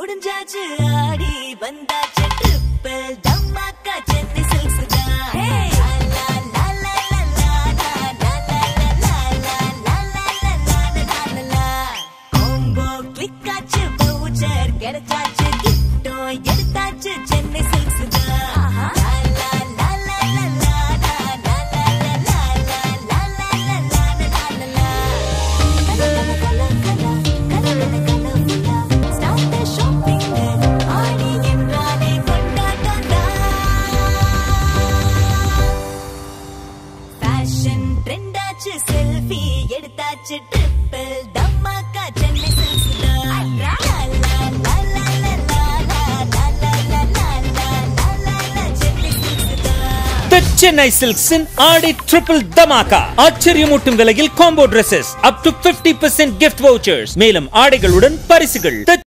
முடிஞ்சாச்சு ஆடி வந்தாச்சு ட்ரிப்பிள் தம்மாக்கா சென்னை சில்க்ஸ் கிடைச்சாச்சு கிட்டோ எடுத்தாச்சு சென்னை சில்க்ஸ் ஃபேஷன் ட்ரெண்டாச்சு செல்ஃபி எடுத்தாச்சு triple Dhamaka Chennai silks The Chennai Silksin Aadi triple Dhamaka ஆச்சரியமூட்டும் விலையில் combo Dresses up to 50% gift vouchers மேலும் ஆடைகளுடன் பரிசுகள் The